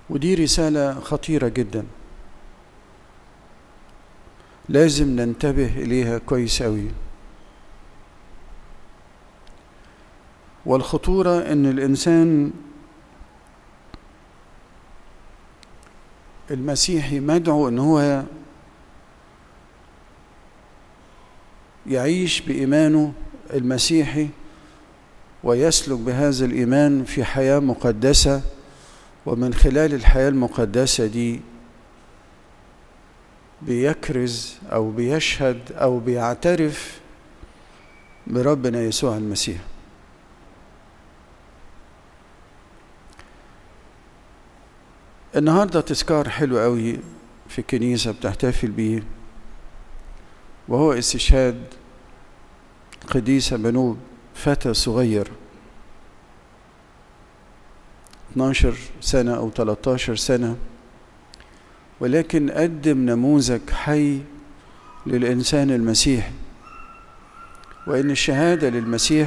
ودي رسالة خطيرة جدا لازم ننتبه إليها كويس أوي والخطورة إن الإنسان المسيحي مدعو إن هو يعيش بإيمانه المسيحي ويسلك بهذا الإيمان في حياة مقدسة ومن خلال الحياة المقدسة دي بيكرز أو بيشهد أو بيعترف بربنا يسوع المسيح النهارده تذكار حلو قوي في الكنيسة بتحتفل بيه وهو استشهاد قديسة بنوب فتى صغير 12 سنة أو 13 سنة ولكن قدم نموذج حي للإنسان المسيحي وإن الشهادة للمسيح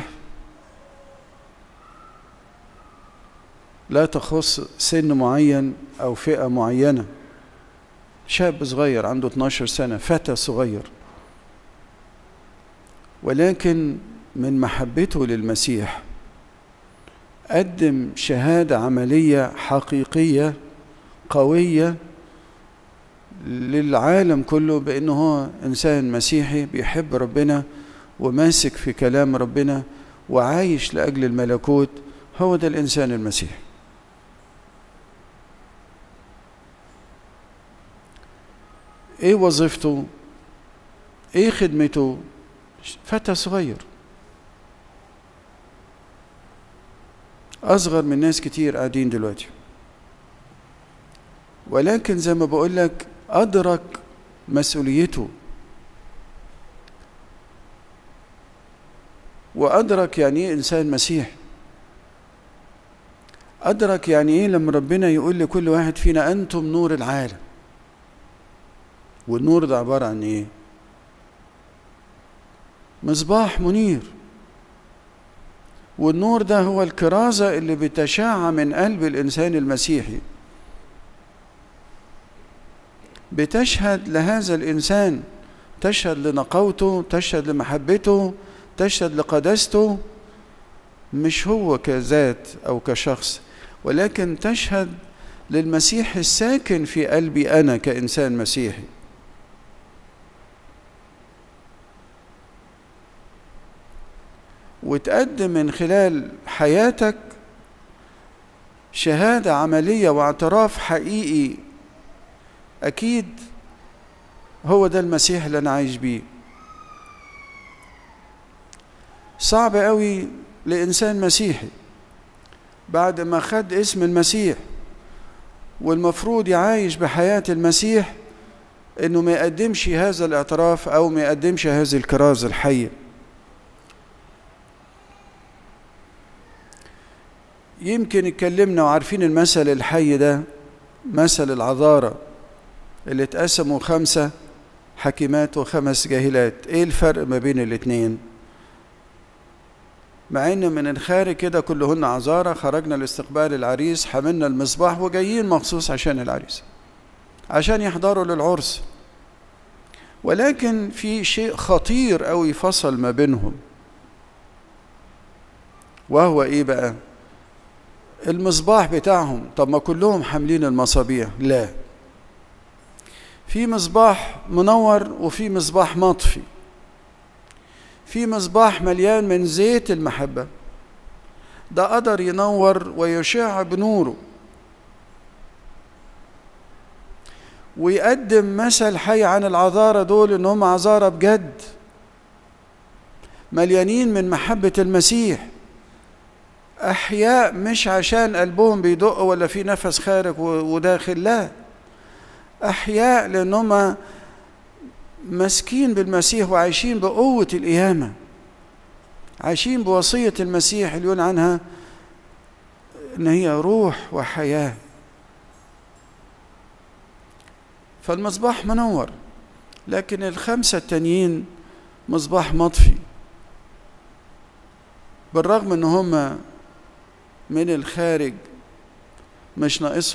لا تخص سن معين أو فئة معينة شاب صغير عنده 12 سنة فتى صغير ولكن من محبته للمسيح قدم شهادة عملية حقيقية قوية للعالم كله بأنه هو إنسان مسيحي بيحب ربنا وماسك في كلام ربنا وعايش لأجل الملكوت هو ده الإنسان المسيحي ايه وظيفته ايه خدمته فتى صغير اصغر من ناس كتير قاعدين دلوقتي ولكن زي ما بقول لك ادرك مسؤوليته وادرك يعني ايه انسان مسيحي ادرك يعني ايه لما ربنا يقول لكل واحد فينا انتم نور العالم والنور ده عبارة عن ايه مصباح منير والنور ده هو الكرازة اللي بتشع من قلب الإنسان المسيحي بتشهد لهذا الإنسان تشهد لنقاوته تشهد لمحبته تشهد لقداسته مش هو كذات أو كشخص ولكن تشهد للمسيح الساكن في قلبي أنا كإنسان مسيحي وتقدم من خلال حياتك شهادة عملية واعتراف حقيقي أكيد هو ده المسيح اللي أنا عايش بيه صعب قوي لإنسان مسيحي بعد ما خد اسم المسيح والمفروض يعايش بحياة المسيح إنه ما يقدمش هذا الاعتراف أو ما يقدمش هذه الكرازة الحية يمكن اتكلمنا وعارفين المثل الحي ده مثل العذارة اللي اتقسموا خمسة حكيمات وخمس جاهلات ايه الفرق ما بين الاتنين مع ان من الخارج كده كلهن عذارة خرجنا لاستقبال العريس حملنا المصباح وجايين مخصوص عشان العريس عشان يحضروا للعرس ولكن في شيء خطير قوي فصل ما بينهم وهو ايه بقى المصباح بتاعهم طب ما كلهم حاملين المصابيح لا في مصباح منور وفي مصباح مطفي في مصباح مليان من زيت المحبة ده قدر ينور ويشع بنوره ويقدم مثل حي عن العذارى دول ان هم عذارى بجد مليانين من محبة المسيح أحياء مش عشان قلبهم بيدق ولا في نفس خارج وداخل لا أحياء لأنهم ماسكين بالمسيح وعايشين بقوة القيامة عايشين بوصية المسيح اللي يقول عنها إن هي روح وحياة فالمصباح منور لكن الخمسة التانيين مصباح مطفي بالرغم ان هم من الخارج مش ناقصهم